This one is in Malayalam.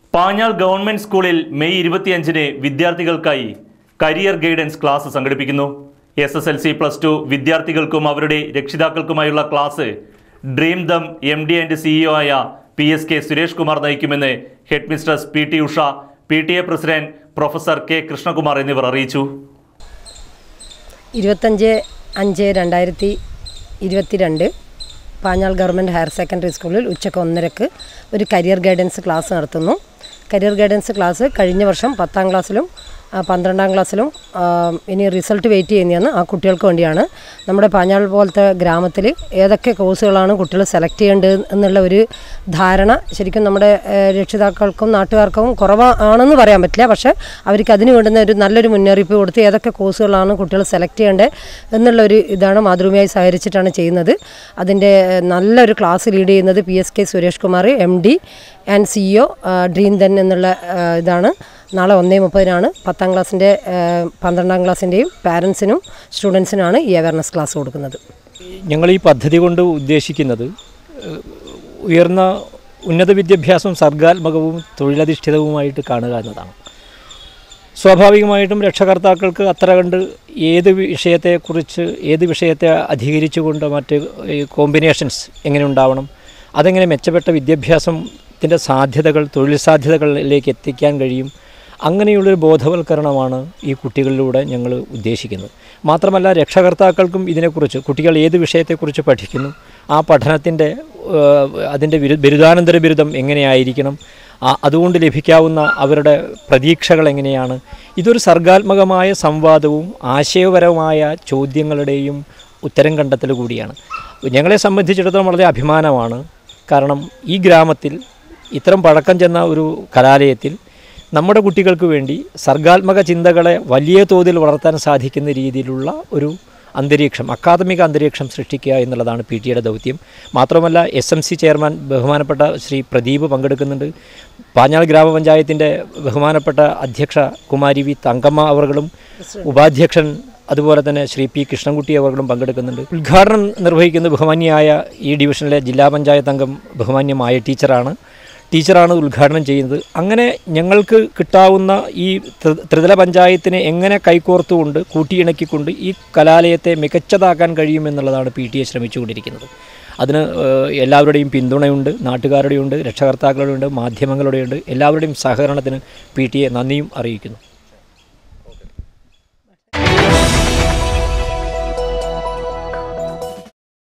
പാഞ്ഞാൾ ഗവൺമെന്റ് സ്കൂളിൽ മെയ് ഇരുപത്തിയഞ്ചിന് വിദ്യാർത്ഥികൾക്കായി കരിയർ ഗൈഡൻസ് ക്ലാസ് സംഘടിപ്പിക്കുന്നു S S L C plus two വിദ്യാർത്ഥികൾക്കും അവരുടെ രക്ഷിതാക്കൾക്കുമായുള്ള ക്ലാസ് ഡ്രീം ദം എം ഡി ആൻഡ് സിഇഒ ആയ P S K Suresh Kumar നയിക്കുമെന്ന് head mistress P T Usha P T A president professor K Krishnakumar എന്നിവർ അറിയിച്ചു ഇരുപത്തഞ്ച് അഞ്ച് രണ്ടായിരത്തി ഇരുപത്തിരണ്ട് പാഞ്ഞാൾ ഗവൺമെൻറ് ഹയർ സെക്കൻഡറി സ്കൂളിൽ ഉച്ചയ്ക്ക് ഒന്നരക്ക് ഒരു കരിയർ ഗൈഡൻസ് ക്ലാസ് നടത്തുന്നു കരിയർ ഗൈഡൻസ് ക്ലാസ് കഴിഞ്ഞ വർഷം പത്താം ക്ലാസ്സിലും ആ, പന്ത്രണ്ടാം ക്ലാസ്സിലും ആ, ഇനി റിസൾട്ട് വെയിറ്റ് ചെയ്യുന്നതാണ് ആ കുട്ടികൾക്ക് വേണ്ടിയാണ് നമ്മുടെ പാഞ്ഞാൾ പോലത്തെ ഗ്രാമത്തിൽ ഏതൊക്കെ കോഴ്സുകളാണ് കുട്ടികൾ സെലക്ട് ചെയ്യേണ്ടത് എന്നുള്ള ഒരു ധാരണ ശരിക്കും നമ്മുടെ ഏഹ്, രക്ഷിതാക്കൾക്കും നാട്ടുകാർക്കും കുറവാണെന്ന് പറയാൻ പറ്റില്ല പക്ഷേ അവർക്ക് അതിന് വേണ്ടുന്ന ഒരു നല്ലൊരു മുന്നറിയിപ്പ് കൊടുത്ത് ഏതൊക്കെ കോഴ്സുകളാണ് കുട്ടികൾ സെലക്ട് ചെയ്യേണ്ടത് എന്നുള്ളൊരു ഇതാണ് മാതൃഭൂമിയായി സഹകരിച്ചിട്ടാണ് ചെയ്യുന്നത് അതിൻ്റെ ഏഹ്, നല്ലൊരു ക്ലാസ് ലീഡ് ചെയ്യുന്നത് P S K Suresh Kumar M D and CEO dream ദൻ എന്നുള്ള ഏഹ്, ഇതാണ് നാളെ ഒന്നേ മുപ്പതിനാണ് പത്താം ക്ലാസ്സിൻ്റെ ഏഹ്, പന്ത്രണ്ടാം ക്ലാസ്സിൻ്റെയും പാരൻസിനും സ്റ്റുഡൻസിനാണ് ഈ അവയർനെസ് ക്ലാസ് കൊടുക്കുന്നത് ഞങ്ങൾ ഈ പദ്ധതി കൊണ്ട് ഉദ്ദേശിക്കുന്നത് ഏഹ്, ഉയർന്ന ഉന്നത വിദ്യാഭ്യാസം സർഗാത്മകവും തൊഴിലധിഷ്ഠിതവുമായിട്ട് കാണുക എന്നതാണ് സ്വാഭാവികമായിട്ടും രക്ഷകർത്താക്കൾക്ക് അത്ര കണ്ട് ഏത് വിഷയത്തെക്കുറിച്ച് ഏത് വിഷയത്തെ അധികരിച്ചുകൊണ്ട് മറ്റ് ഈ കോമ്പിനേഷൻസ് എങ്ങനെ ഉണ്ടാവണം അതെങ്ങനെ മെച്ചപ്പെട്ട വിദ്യാഭ്യാസത്തിൻ്റെ സാധ്യതകൾ തൊഴിൽ സാധ്യതകളിലേക്ക് എത്തിക്കാൻ കഴിയും അങ്ങനെയുള്ളൊരു ബോധവൽക്കരണമാണ് ഈ കുട്ടികളിലൂടെ ഞങ്ങൾ ഉദ്ദേശിക്കുന്നത് മാത്രമല്ല രക്ഷകർത്താക്കൾക്കും ഇതിനെക്കുറിച്ച് കുട്ടികൾ ഏത് വിഷയത്തെക്കുറിച്ച് പഠിക്കുന്നു ആ പഠനത്തിൻ്റെ അതിൻ്റെ ബിരു ബിരുദാനന്തര ബിരുദം എങ്ങനെയായിരിക്കണം ആ അതുകൊണ്ട് ലഭിക്കാവുന്ന അവരുടെ പ്രതീക്ഷകൾ എങ്ങനെയാണ് ഇതൊരു സർഗാത്മകമായ സംവാദവും ആശയപരമായ ചോദ്യങ്ങളുടെയും ഉത്തരം കണ്ടെത്തൽ കൂടിയാണ് ഞങ്ങളെ സംബന്ധിച്ചിടത്തോളം വളരെ അഭിമാനമാണ് കാരണം ഈ ഗ്രാമത്തിൽ ഇത്തരം പഴക്കം ചെന്ന ഒരു കലാലയത്തിൽ നമ്മുടെ കുട്ടികൾക്ക് വേണ്ടി സർഗാത്മക ചിന്തകളെ വലിയ തോതിൽ വളർത്താൻ സാധിക്കുന്ന രീതിയിലുള്ള ഒരു അന്തരീക്ഷം അക്കാദമിക അന്തരീക്ഷം സൃഷ്ടിക്കുക എന്നുള്ളതാണ് പി ടിയുടെ ദൗത്യം മാത്രമല്ല എസ് എം സി ചെയർമാൻ ബഹുമാനപ്പെട്ട ശ്രീ പ്രദീപ് പങ്കെടുക്കുന്നുണ്ട് പാഞ്ഞാൾ ഗ്രാമപഞ്ചായത്തിൻ്റെ ബഹുമാനപ്പെട്ട അധ്യക്ഷ കുമാരി വി തങ്കമ്മ അവർകളും ഉപാധ്യക്ഷൻ അതുപോലെ തന്നെ ശ്രീ പി കൃഷ്ണൻകുട്ടി അവർകളും പങ്കെടുക്കുന്നുണ്ട് ഉദ്ഘാടനം നിർവഹിക്കുന്ന ബഹുമാന്യായ ഈ ഡിവിഷനിലെ ജില്ലാ പഞ്ചായത്ത് അംഗം ബഹുമാന്യമായ ടീച്ചറാണ് ടീച്ചറാണ് ഉദ്ഘാടനം ചെയ്യുന്നത് അങ്ങനെ ഞങ്ങൾക്ക് കിട്ടാവുന്ന ഈ ത്രി- ത്രിതല പഞ്ചായത്തിനെ എങ്ങനെ കൈകോർത്തുകൊണ്ട് കൂട്ടിയിണക്കിക്കൊണ്ട് ഈ കലാലയത്തെ മികച്ചതാക്കാൻ കഴിയുമെന്നുള്ളതാണ് പി ടി എ ശ്രമിച്ചുകൊണ്ടിരിക്കുന്നത് അതിന് ഏഹ്, എല്ലാവരുടെയും പിന്തുണയുണ്ട് നാട്ടുകാരുടെയുണ്ട് രക്ഷകർത്താക്കളുടെയുണ്ട് മാധ്യമങ്ങളുടെയുണ്ട് എല്ലാവരുടെയും സഹകരണത്തിന് പി ടി എ നന്ദിയും അറിയിക്കുന്നു